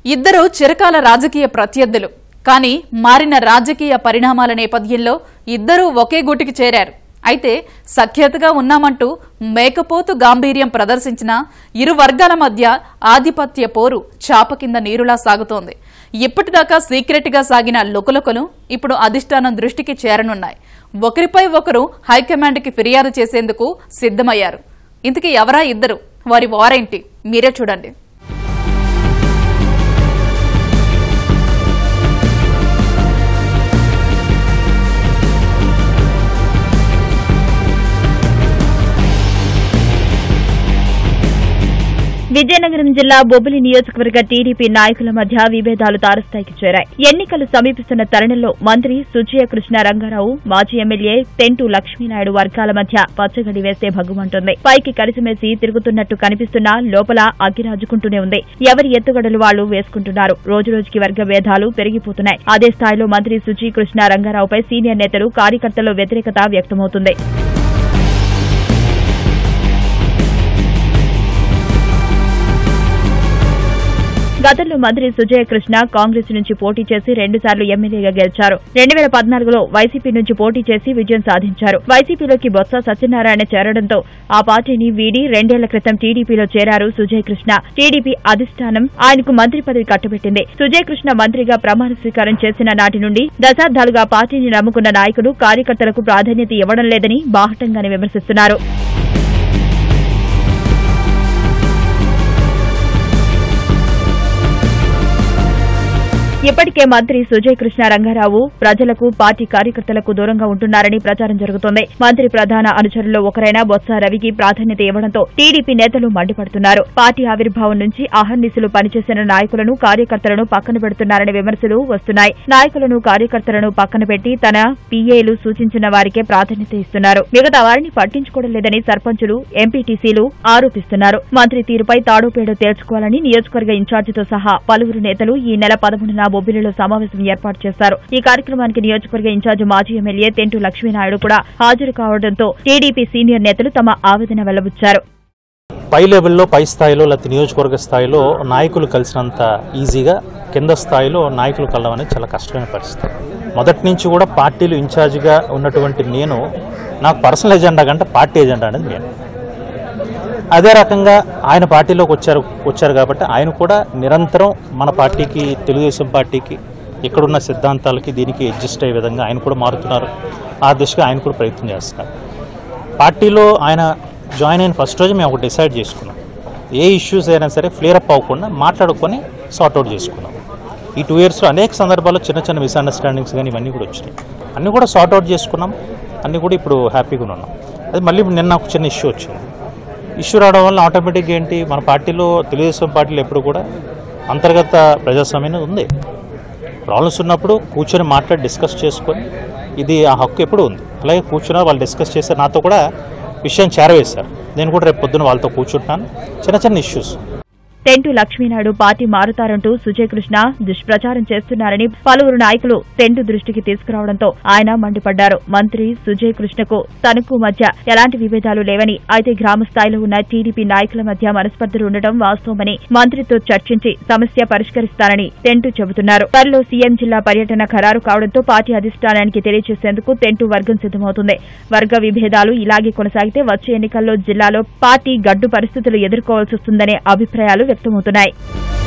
ఇద్దరు చిరకాల రాజకీయ ప్రత్యర్థులు కానీ మారిన రాజకీయ పరిణామాల నేపథ్యంలో ఇద్దరూ ఒకే గూటికి చేరారు అయితే సఖ్యతగా ఉన్నామంటూ మేకపోతు గాంభీర్యం ప్రదర్శించిన ఇరు వర్గాల మధ్య ఆధిపత్య పోరు చాప కింద నీరులా సాగుతోంది ఇప్పటిదాకా సీక్రెట్గా సాగిన లుకలుకలు ఇప్పుడు అధిష్టానం దృష్టికి చేరనున్నాయి ఒకరిపై ఒకరు హైకమాండ్కి ఫిర్యాదు చేసేందుకు సిద్ధమయ్యారు ఇంతకీ ఎవరా ఇద్దరు వారి వారేంటి మీరే చూడండి విజయనగరం జిల్లా బొబ్బిలి నియోజకవర్గ టీడీపీ నాయకుల మధ్య విభేదాలు తారస్థాయికి చేరాయి ఎన్నికలు సమీపిస్తున్న తరుణంలో మంత్రి సుజయ కృష్ణ రంగారావు మాజీ ఎమ్మెల్యే తెంటు లక్ష్మీనాయుడు వర్గాల మధ్య పచ్చగడి వేస్తే భగ్గుమంటుంది పైకి కలిసిమెలిసి తిరుగుతున్నట్టు కనిపిస్తున్నా లోపల అగ్గిరాజుకుంటూనే ఉంది ఎవరి ఎత్తుగడలు వాళ్లు వేసుకుంటున్నారు రోజురోజుకి వర్గ భేదాలు పెరిగిపోతున్నాయి అదే స్థాయిలో మంత్రి సుజీ కృష్ణ రంగారావుపై సీనియర్ నేతలు కార్యకర్తల్లో వ్యతిరేకత వ్యక్తమవుతుంది గతంలో మంత్రి సుజయ కృష్ణ కాంగ్రెస్ నుంచి పోటీ చేసి రెండుసార్లు ఎమ్మెల్యేగా గెలిచారు రెండు వేల పద్నాలుగులో వైసీపీ నుంచి పోటీ చేసి విజయం సాధించారు వైసీపీలోకి బొత్స సత్యనారాయణ చేరడంతో ఆ పార్టీని వీడి రెండేళ్ల క్రితం టీడీపీలో చేరారు సుజయ్ కృష్ణ టీడీపీ అధిష్టానం ఆయనకు మంత్రి పదవి కట్టబెట్టింది సుజయ్ కృష్ణ మంత్రిగా ప్రమాణ స్వీకారం చేసిన నాటి నుండి దశాబ్దాలుగా పార్టీని నమ్ముకున్న నాయకులు కార్యకర్తలకు ప్రాధాన్యత ఇవ్వడం లేదని బాహటంగానే విమర్శిస్తున్నారు ఇప్పటికే మంత్రి సుజయ్ కృష్ణ రంగారావు ప్రజలకు పార్టీ కార్యకర్తలకు దూరంగా ఉంటున్నారని ప్రచారం జరుగుతోంది మంత్రి ప్రధాన అనుచరుల్లో ఒకరైన బొత్స రవికి ప్రాధాన్యత ఇవ్వడంతో టీడీపీ నేతలు మండిపడుతున్నారు పార్టీ ఆవిర్భావం నుంచి అహర్నిశలు పనిచేసిన నాయకులను కార్యకర్తలను పక్కన పెడుతున్నారనే విమర్శలు వస్తున్నాయి నాయకులను కార్యకర్తలను పక్కన పెట్టి తన పీఏలు సూచించిన వారికే ప్రాధాన్యత ఇస్తున్నారు మిగతా వారిని పట్టించుకోవడం లేదని సర్పంచులు ఎంపీటీసీలు ఆరోపిస్తున్నారు మంత్రి తీరుపై తాడోపేడో తేల్చుకోవాలని నియోజకవర్గ ఇన్ఛార్జితో సహా పలువురు నేతలు ఈ నెల పదమూడున బొబ్బిలిలో సమావేశం ఏర్పాటు చేశారు ఈ కార్యక్రమానికి నియోజకవర్గ ఇన్ఛార్జి మాజీ ఎమ్మెల్యే తెంటు లక్ష్మీనాయుడు కూడా హాజరు కావడంతో టీడీపీ సీనియర్ నేతలు తమ ఆవేదన వెల్లబుచ్చారు పై లెవెల్లో పై స్థాయిలో లేకపోతే నియోజకవర్గ స్థాయిలో నాయకులు కలిసినంత ఈజీగా కింద స్థాయిలో నాయకులు కలవడం అనేది చాలా కష్టమైన పరిస్థితి మొదటి నుంచి కూడా పార్టీలు ఇన్ఛార్జిగా ఉన్నటువంటి నేను నాకు పర్సనల్ ఎజెండా కంటే పార్టీ ఎజెండా అనేది నేను అదే రకంగా ఆయన పార్టీలోకి వచ్చారు వచ్చారు కాబట్టి ఆయన కూడా నిరంతరం మన పార్టీకి తెలుగుదేశం పార్టీకి ఇక్కడున్న సిద్ధాంతాలకి దీనికి అడ్జస్ట్ అయ్యే విధంగా ఆయన కూడా మారుతున్నారు ఆ దిశగా ఆయన కూడా ప్రయత్నం చేస్తున్నారు పార్టీలో ఆయన జాయిన్ అయిన ఫస్ట్ రోజు మేము ఒకటి డిసైడ్ చేసుకున్నాం ఏ ఇష్యూస్ అయినా సరే ఫ్లేర్ అప్ అవ్వకుండా మాట్లాడుకొని సార్ట్అవుట్ చేసుకున్నాం ఈ టూ ఇయర్స్లో అనేక సందర్భాల్లో చిన్న చిన్న మిస్అండర్స్టాండింగ్స్ కానీ ఇవన్నీ కూడా వచ్చినాయి అన్నీ కూడా సార్ట్అవుట్ చేసుకున్నాం అన్నీ కూడా ఇప్పుడు హ్యాపీగా ఉన్నాం అది మళ్ళీ ఇప్పుడు నిన్న ఒక చిన్న ఇష్యూ వచ్చింది ఇష్యూ రావడం వల్ల ఆటోమేటిక్గా ఏంటి మన పార్టీలో తెలుగుదేశం పార్టీలో ఎప్పుడు కూడా అంతర్గత ప్రజాస్వామ్యం అనేది ఉంది ప్రాబ్లమ్స్ ఉన్నప్పుడు కూర్చొని మాట్లాడి డిస్కస్ చేసుకొని ఇది ఆ హక్కు ఎప్పుడు ఉంది అలాగే కూర్చున్నారు వాళ్ళు డిస్కస్ చేశారు నాతో కూడా విషయం చేరవేశారు నేను కూడా రేపు పొద్దున వాళ్ళతో కూర్చుంటున్నాను చిన్న చిన్న ఇష్యూస్ టెంటు లక్ష్మీనాయుడు పార్టీ మారుతారంటూ సుజయ్ కృష్ణ దుష్ప్రచారం చేస్తున్నారని పలువురు నాయకులు టెంటు దృష్టికి తీసుకురావడంతో ఆయన మండిపడ్డారు మంత్రి సుజయ్ కృష్ణకు తనకు మధ్య ఎలాంటి విభేదాలు లేవని అయితే గ్రామ స్థాయిలో ఉన్న టీడీపీ నాయకుల మధ్య మనస్పర్ధలు ఉండటం వాస్తవమని మంత్రితో చర్చించి సమస్య పరిష్కరిస్తారని టెంటు చెబుతున్నారు త్వరలో సీఎం జిల్లా పర్యటన ఖరారు కావడంతో పార్టీ అధిష్టానానికి తెలియజేసేందుకు టెంటు వర్గం సిద్దమవుతుంది వర్గ విభేదాలు ఇలాగే కొనసాగితే వచ్చే ఎన్నికల్లో జిల్లాలో పార్టీ గడ్డు పరిస్థితులు ఎదుర్కోవాల్సి వస్తుందనే అభిప్రాయాలు వ్యక్తమవుతున్నాయి